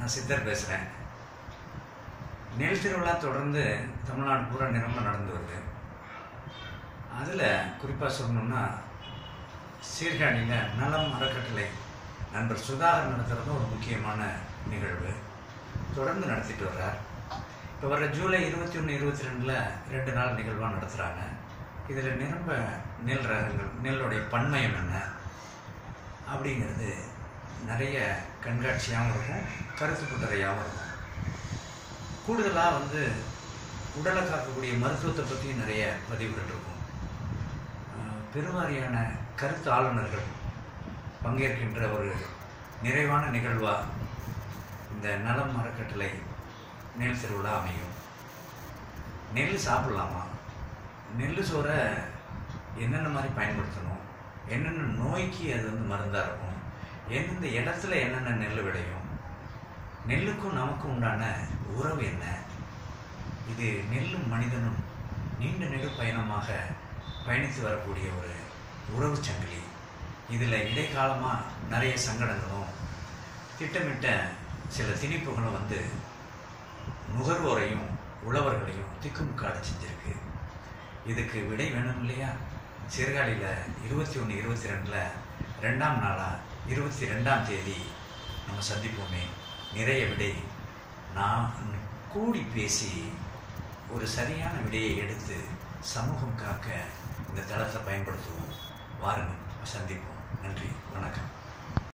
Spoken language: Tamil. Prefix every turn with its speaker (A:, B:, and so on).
A: நான் சித்தர் பேசுகிறேன் நெல் திருவிழா தொடர்ந்து தமிழ்நாடு பூரா நிரம்ப நடந்து வருது அதில் குறிப்பாக சொல்லணும்னா சீர்காழியில் நலம் அறக்கட்டளை நண்பர் சுதாகர் நடத்துகிறது ஒரு முக்கியமான நிகழ்வு தொடர்ந்து நடத்திட்டு வர்றார் இப்போ வர ஜூலை இருபத்தி ஒன்று இருபத்தி ரெண்டில் ரெண்டு நாள் நிகழ்வாக நடத்துகிறாங்க இதில் நிரம்ப நெல் ரகங்கள் நெல்லுடைய பன்மயம் என்ன அப்படிங்கிறது நிறைய கண்காட்சியாகவும் இருக்கும் கருத்து புத்தரையாகவும் இருக்கும் கூடுதலாக வந்து உடலை காக்கக்கூடிய மருத்துவத்தை பற்றியும் நிறைய பதிவுகள் இருக்கும் அஹ் பெருவாரியான கருத்து ஆளுநர்கள் பங்கேற்கின்ற ஒரு நிறைவான நிகழ்வாக இந்த நலம் அறக்கட்டளை நெல் திருவிழா அமையும் நெல் சாப்பிடலாமா நெல் சோறை என்னென்ன மாதிரி பயன்படுத்தணும் என்னென்ன நோய்க்கு அது வந்து மருந்தாக இருக்கும் எந்தெந்த இடத்துல என்னென்ன நெல் விளையும் நெல்லுக்கும் நமக்கும் உண்டான உறவு என்ன இது நெல்லும் மனிதனும் நீண்ட நெடு பயணமாக பயணித்து வரக்கூடிய ஒரு உறவு சங்கிலி இதில் இடைக்காலமாக நிறைய சங்கடங்களும் திட்டமிட்ட சில திணிப்புகளும் வந்து நுகர்வோரையும் உழவர்களையும் திக்குமுக்காட செஞ்சிருக்கு இதுக்கு விடை வேணும் இல்லையா சீர்காழியில் இருபத்தி ஒன்று இருபத்தி ரெண்டில் ரெண்டாம் நாளாக இருபத்தி ரெண்டாம் தேதி நம்ம சந்திப்போமே நிறைய விடை நான் கூடி பேசி ஒரு சரியான விடையை எடுத்து சமூகம் காக்க இந்த தளத்தை பயன்படுத்துவோம் வாருங்கள் சந்திப்போம் நன்றி வணக்கம்